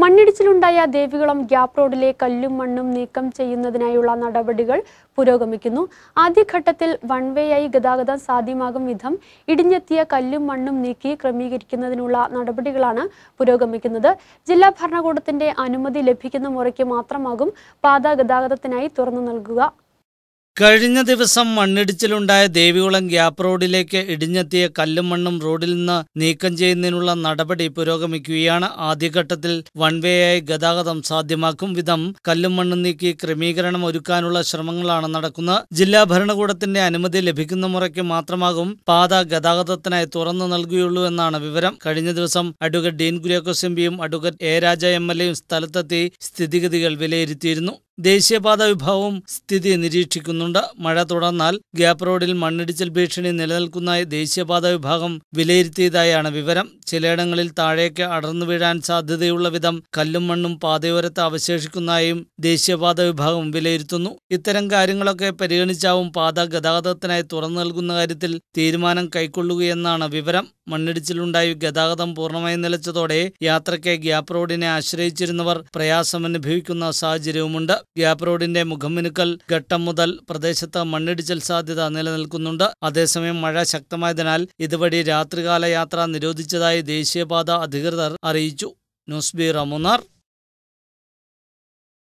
മണ്ണിടിച്ചിലുണ്ടായ Devikulam gap റോഡിലെ കല്ലും മണ്ണും നീക്കം ചെയ്യുന്നതിനായുള്ള നടപടികൾ പുരോഗമിക്കുന്നു ആദ്യഘട്ടത്തിൽ വൺ വേ ആയി ഗതാഗതം സാധ്യമാകും വിധം ഇടിഞ്ഞെത്തിയ കല്ലും മണ്ണും നീക്കി ക്രമീകരിക്കുന്നതിനുള്ള നടപടികളാണ് പുരോഗമിക്കുന്നത് ജില്ലാ ഭരണകൂടത്തിന്റെ അനുമതി ലഭിക്കുന്ന മുറയ്ക്ക് മാത്രമാകും പാത ഗതാഗതത്തിനായി തുറന്നു നൽകുക കഴിഞ്ഞ ദിവസം മണ്ണിടിച്ചിലുണ്ടായ ദേവികുളം ഗ്യാപ്പ് റോഡിലേക്ക് ഇടിഞ്ഞെത്തിയ കല്ലും മണ്ണും റോഡിൽ നിന്ന് നീക്കം ചെയ്യുന്നതിനുള്ള നടപടി പുരോഗമിക്കുകയാണ് ആദ്യഘട്ടത്തിൽ വൺ വേ ആയി ഗതാഗതം സാധ്യമാക്കും വിധം കല്ലും മണ്ണും നീക്കി ക്രമീകരണം ഒരുക്കാനുള്ള ശ്രമങ്ങളാണ് നടക്കുന്നത് ജില്ലാ ഭരണകൂടത്തിന്റെ അനുമതി ലഭിക്കുന്ന മുറയ്ക്ക് മാത്രമാകും പാത ഗതാഗതത്തിനായി തുറന്നു നൽകുകയുള്ളൂ എന്നാണ് വിവരം കഴിഞ്ഞ ദിവസം അഡ്വക്കേറ്റ് ഡീൻ കുര്യാക്കോസ് എം പിയും advocate A Raja M L എയും സ്ഥലത്തെത്തി സ്ഥിതിഗതികൾ വിലയിരുത്തിയിരുന്നു ദേശീയപാത വിഭാഗവും സ്ഥിതി നിരീക്ഷിക്കുന്നുണ്ട് മഴ തുടർന്നാൽ ഗ്യാപ്പ് റോഡിൽ മണ്ണിടിച്ചിൽ ഭീഷണി നിലനിൽക്കുന്നതായി ദേശീയപാത വിഭാഗം വിലയിരുത്തിയതായാണ് വിവരം ചിലയിടങ്ങളിൽ താഴേക്ക് അടർന്നു വീഴാൻ സാധ്യതയുള്ള വിധം കല്ലും മണ്ണും പാതയോരത്ത് അവശേഷിക്കുന്നതായും ദേശീയപാത വിഭാഗം വിലയിരുത്തുന്നു ഇത്തരം കാര്യങ്ങളൊക്കെ പരിഗണിച്ചാവും പാത ഗതാഗതത്തിനായി തുറന്നു നൽകുന്ന കാര്യത്തിൽ തീരുമാനം കൈക്കൊള്ളുകയെന്നാണ് വിവരം മണ്ണിടിച്ചിലുണ്ടായി ഗതാഗതം പൂർണ്ണമായി നിലച്ചതോടെ യാത്രയ്ക്ക് ഗ്യാപ്പ് റോഡിനെ ആശ്രയിച്ചിരുന്നവർ പ്രയാസമനുഭവിക്കുന്ന സാഹചര്യവുമുണ്ട് ഗ്യാപ്പ് റോഡിന്റെ മുഖമിനുക്കൽ ഘട്ടം മുതൽ പ്രദേശത്ത് മണ്ണിടിച്ചിൽ സാധ്യത നിലനിൽക്കുന്നുണ്ട് അതേസമയം മഴ ശക്തമായതിനാൽ ഇതുവഴി രാത്രികാല യാത്ര നിരോധിച്ചതായി ദേശീയപാത അധികൃതർ അറിയിച്ചു ന്യൂസ് ബ്യൂറോ മൂന്നാർ